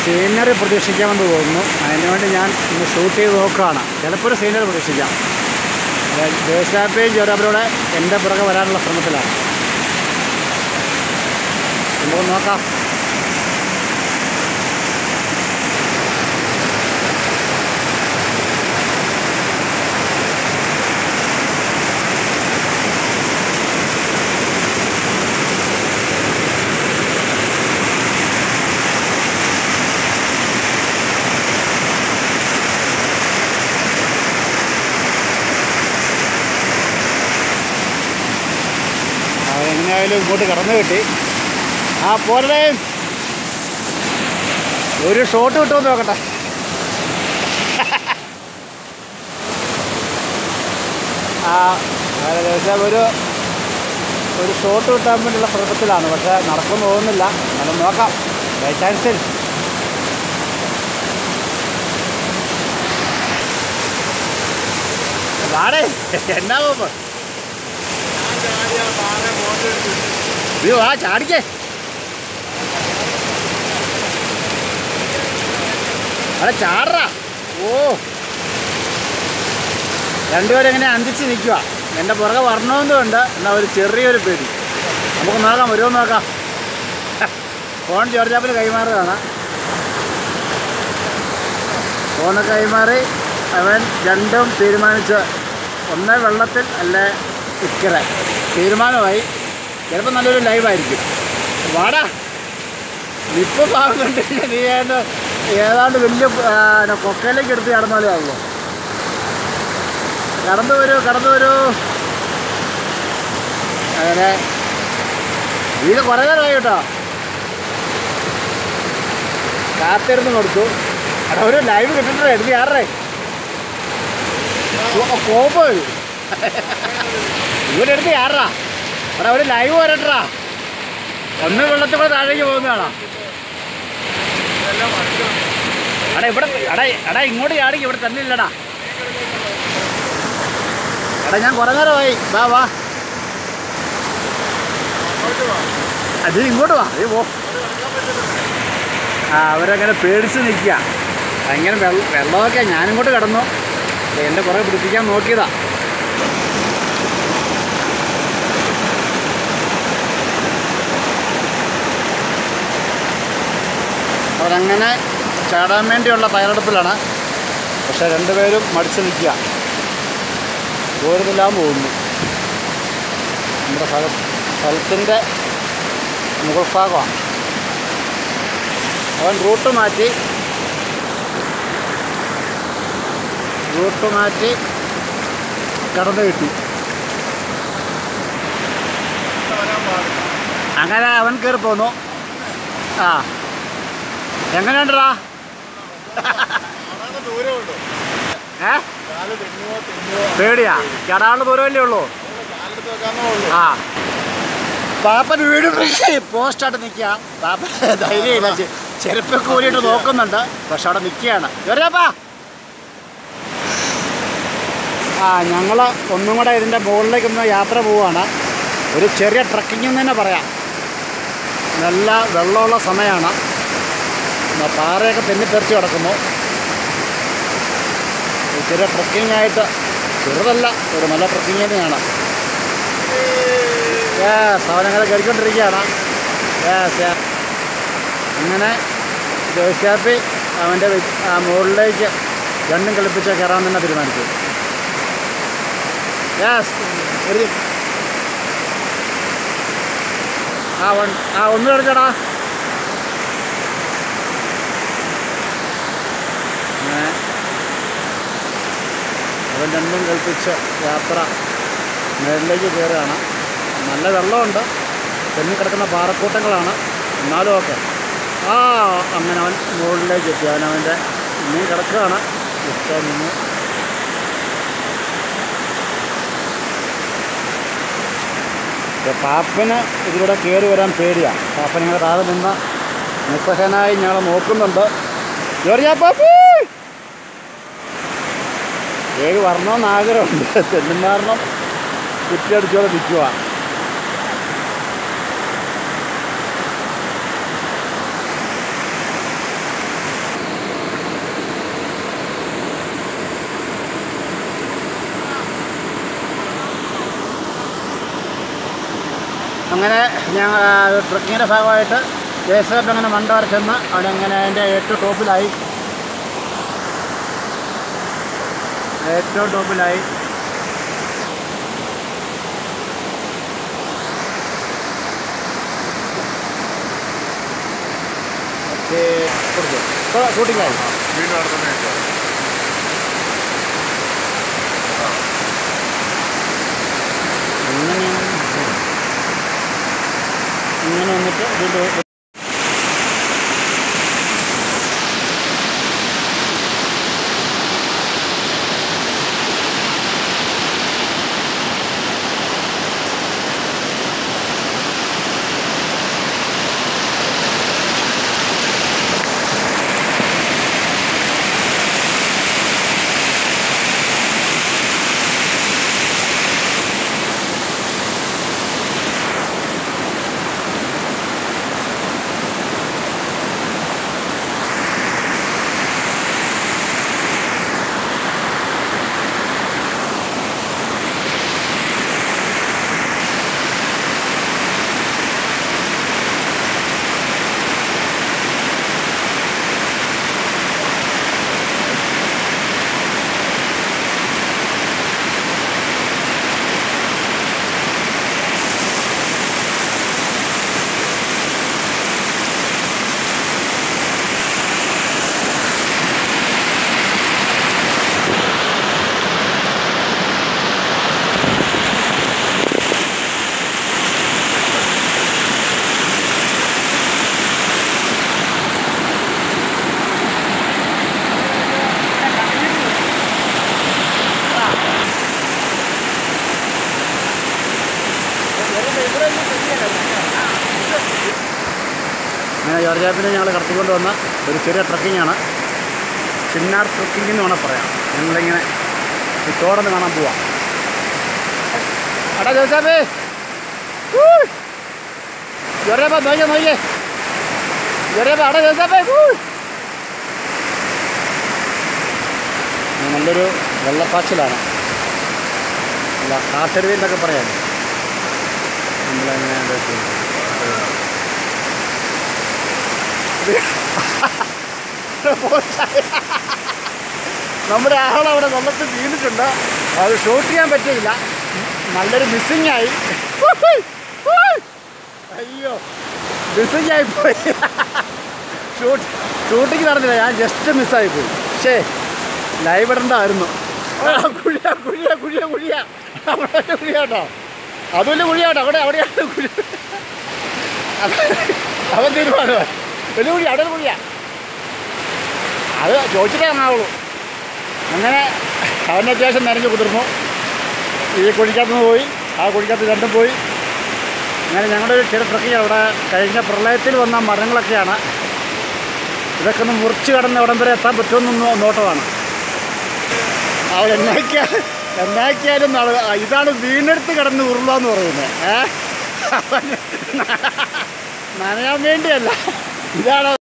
Scenery പ്രതീക്ഷിക്കാമെന്ന് തോന്നുന്നു അതിനുവേണ്ടി ഞാൻ ഒന്ന് ഷൂട്ട് ചെയ്ത് നോക്കുകയാണ് ചിലപ്പോൾ ഒരു സീനറി പ്രതീക്ഷിക്കാം ദേശാപ്പയും ജോറാബിലൂടെ എൻ്റെ പുറകെ വരാനുള്ള ശ്രമത്തിലാണ് നമുക്ക് നോക്കാം എങ്ങനെയായാലും ഇങ്ങോട്ട് കടന്നു കിട്ടി ആ പോരടേ ഒരു ഷോട്ട് കിട്ടുമെന്ന് നോക്കട്ടെ ആ ഏകദേശം ഒരു ഒരു ഷോട്ട് കിട്ടാൻ വേണ്ടിയുള്ള ശ്രമത്തിലാണ് പക്ഷേ നടക്കുമെന്ന് തോന്നുന്നില്ല എന്നാലും നോക്കാം ബൈ ചാൻസിൽ വാടേ എന്നാ പോകുമ്പോ അയ്യോ ആ ചാടിക്കേ അവിടെ ചാടറാ ഓ രണ്ടുപേരും ഇങ്ങനെ അന്തിച്ച് നിൽക്കുക എൻ്റെ പുറകെ വരണമെന്നുണ്ട് എന്നാൽ ഒരു ചെറിയൊരു പേടി നമുക്ക് നോക്കാം വരുമോ നോക്കാം ഫോൺ ജോർജാപ്പിന് കൈമാറുകയാണ് ഫോണ് കൈമാറി അവൻ രണ്ടും തീരുമാനിച്ച് ഒന്ന് വെള്ളത്തിൽ അല്ലെ ഇക്കരെ തീരുമാനമായി ചിലപ്പോൾ നല്ലൊരു ലൈവായിരിക്കും വാടാ നിപ്പ് ഭാഗം കണ്ടില്ല നീ ഏതാണ്ട് ഏതാണ്ട് വലിയ ആ, കൊക്കയിലേക്ക് എടുത്ത് കടന്നാലേ ആവുള്ളൂ കടന്നു വരൂ കടന്നു വരൂ അങ്ങനെ ഇത് കുറേ നേരമായി കേട്ടോ കാത്തിരുന്ന് കൊടുത്തു എടാ ഒരു ലൈവ് കിട്ടിട്ടേ എടുത്ത് ആറേ കോപ്പ് വരും ഇവിടെ എടുത്ത് ആറാ എടാ ഒരു ലൈവ് വരട്ടാ ഒന്ന് വെള്ളത്തിൽ കൂടെ താഴേക്ക് പോകുന്നതാണോ എടാ ഇവിടെ എടാ എടാ ഇങ്ങോട്ട് ചാടിക്ക് ഇവിടെ തന്നെ ഇല്ലടാ എടാ ഞാൻ കുറേ നേരമായി വാ വാ അത് ഇങ്ങോട്ട് വാ അത് പോ ആ അവരങ്ങനെ പേടിച്ച് നിൽക്കുക അങ്ങനെ വെള്ളം വെള്ളമൊക്കെ ഞാനിങ്ങോട്ട് കിടന്നു എൻ്റെ കുറേ പിടിപ്പിക്കാൻ നോക്കിയതാ അവരങ്ങനെ ചാടാൻ വേണ്ടിയുള്ള തയ്യാറെടുപ്പിലാണ് പക്ഷെ രണ്ടുപേരും മടിച്ച് നിൽക്കുക ദൂരത്തില്ലാൻ പോകുന്നു നമ്മുടെ സ്ഥല സ്ഥലത്തിൻ്റെ മുകൾ ഭാഗമാണ് അവൻ റൂട്ട് മാറ്റി റൂട്ട് മാറ്റി കടന്നു കിട്ടി അങ്ങനെ അവൻ കയറി പോന്നു ആ എങ്ങനെയുണ്ടടാ ദൂരമുണ്ടോ ഏ കാല് തെങ്ങുവോ തെങ്ങുവോ പേടിയാ ചടാനുള്ള ദൂരമല്ലേ ഉള്ളൂ കാലെടുത്ത് വെക്കാന്നേ ഉള്ളൂ ആ പാപ്പൻ വീട് പോസ്റ്റായിട്ട് നിൽക്കുക പാപ്പ ധൈര്യമില്ല ചെ- ചെരുപ്പൊക്കെ ഊരിയിട്ട് നോക്കുന്നുണ്ട് പക്ഷെ അവിടെ നിൽക്കുകയാണ് ചെറിയപ്പാ ആ ഞങ്ങൾ ഒന്നും കൂടെ ഇതിൻ്റെ മുകളിലേക്കൊന്ന് യാത്ര പോവുകയാണ് ഒരു ചെറിയ ട്രക്കിംഗ് എന്ന് തന്നെ പറയാം നല്ല വെള്ളമുള്ള സമയമാണ് എന്നാ പാറയൊക്കെ തെന്നിത്തെറിച്ച് കിടക്കുന്നു ഒരു ചെറിയ ട്രക്കിംഗ് ആയിട്ട് ചെറുതല്ല ഒരു നല്ല ട്രക്കിംഗ് തന്നെയാണ് യെസ് അവനങ്ങനെ കയറിക്കൊണ്ടിരിക്കുകയാണ് യെസ് അങ്ങനെ ജോയിസ്റ്റാപ്പി അവൻ്റെ വി- ആ മുകളിലേക്ക് രണ്ടും കളിപ്പിച്ച് കയറാൻ തന്നെ തീരുമാനിച്ചു യെസ് ഒരു ആ വൺ ആ ഒന്ന് കളിച്ചടാ അങ്ങനെ അവൻ രണ്ടും കൽപ്പിച്ച് യാത്ര മേളിലേക്ക് കയറുകയാണ് നല്ല വെള്ളമുണ്ട് തെന്നി കിടക്കുന്ന പാറക്കൂട്ടങ്ങളാണ് എന്നാലും ഓക്കെ ആ അങ്ങനെ അവൻ മുകളിലേക്ക് എത്തി അവൻ അവൻ്റെ ഇനിയും കിടക്കുകയാണ് ഇഷ്ടം നിന്ന് പക്ഷെ പാപ്പന് ഇതിലൂടെ കയറി വരാൻ പേടിയാണ് പാപ്പൻ ഇങ്ങനെ താഴെ നിന്ന് നിസ്സഹനായി ഞങ്ങളെ നോക്കുന്നുണ്ട് ജോർജാ പാപ്പു ഏഴ് വരണമെന്ന് ആഗ്രഹമുണ്ട് തെന്നുമാരണം കുറ്റിയടിച്ചോടെ നിൽക്കുക അങ്ങനെ ഞങ്ങൾ ട്രക്കിങ്ങിൻ്റെ ഭാഗമായിട്ട് ദേശത്ത് അങ്ങനെ മണ്ട വരെ ചെന്ന് അവിടെ അങ്ങനെ അതിൻ്റെ ഏറ്റവും ടോപ്പിലായി ഏറ്റവും ടോപ്പിലായി ഓക്കെ കൊടുത്തു ഇപ്പോൾ ഷൂട്ടിംഗായി വീണ്ടും അവിടെ തന്നെ വെച്ചോ. അങ്ങനെയാണ് ഇങ്ങനെ വന്നിട്ട് ഇതിൻ്റെ അങ്ങനെ ജോർജാപ്പിനെ ഞങ്ങൾ കടത്തിക്കൊണ്ട് വന്ന ഒരു ചെറിയ ട്രക്കിങ്ങാണ് ചിന്നാർ ട്രക്കിംഗ് എന്ന് വേണം പറയാം ഞങ്ങളിങ്ങനെ ഈ തോടൊന്ന് കാണാൻ പോവാം അടാ ജോസാഫേ ജോറേപ്പ നോക്കിയേ നോക്കിയേ ജോറേപ്പ അടാ ജോസാഫേ ഊ. നല്ലൊരു വെള്ളപ്പാച്ചിലാണ് അല്ല കാട്ടരുതി എന്നൊക്കെ പറയാം നമ്മളങ്ങനെ എന്താ ചെയ്യുന്നത്? നമ്മുടെ ആളവിടെ വെള്ളത്തിൽ വീണിട്ടുണ്ട് അത് ഷൂട്ട് ചെയ്യാൻ പറ്റിയില്ല നല്ലൊരു മിസ്സിങ് ആയി അയ്യോ മിസ്സിങ് ആയി പോയി ഷൂട്ട് ഷൂട്ടിങ് നടന്നില്ല ഞാൻ ജസ്റ്റ് മിസ്സായി പോയി പക്ഷേ ലൈവ് ഇടണ്ടായിരുന്നു ആ, കുഴിയ കുഴിയ കുഴിയ കുഴിയ അവിടെ ഒരു കുഴിയാട്ടോ അതുമല്ല കുഴിയാട്ടോ അവിടെ അവിടെയാണ് കുഴി അവൻ തീരുമാനമായി വലിയ കുഴി അവിടെ ഒരു കുഴിയാ അത് ചോദിച്ചിട്ടേ കാണാവുള്ളൂ അങ്ങനെ അവൻ്റെ അത്യാവശ്യം നനഞ്ഞു കുതിർന്നു ഈ കുഴിക്കകത്ത് നിന്ന് പോയി ആ കുഴിക്കകത്ത് രണ്ടും പോയി അങ്ങനെ ഞങ്ങളുടെ ഒരു ചെറു ട്രക്കിങ് അവിടെ കഴിഞ്ഞ പ്രളയത്തിൽ വന്ന മരങ്ങളൊക്കെയാണ് ഇതൊക്കെ ഒന്ന് മുറിച്ച് കടന്ന് എവിടം വരെ എത്താൻ പറ്റുമെന്നൊന്ന് നോട്ടമാണ് ആ എന്നാക്കിയാ എന്നാക്കിയാലും നാളെ ആ, ഇതാണ് വീണെടുത്ത് കിടന്ന് ഉരുളുക എന്ന് പറയുന്നത് ഏ നനയാൻ വേണ്ടിയല്ല ഇതാണ്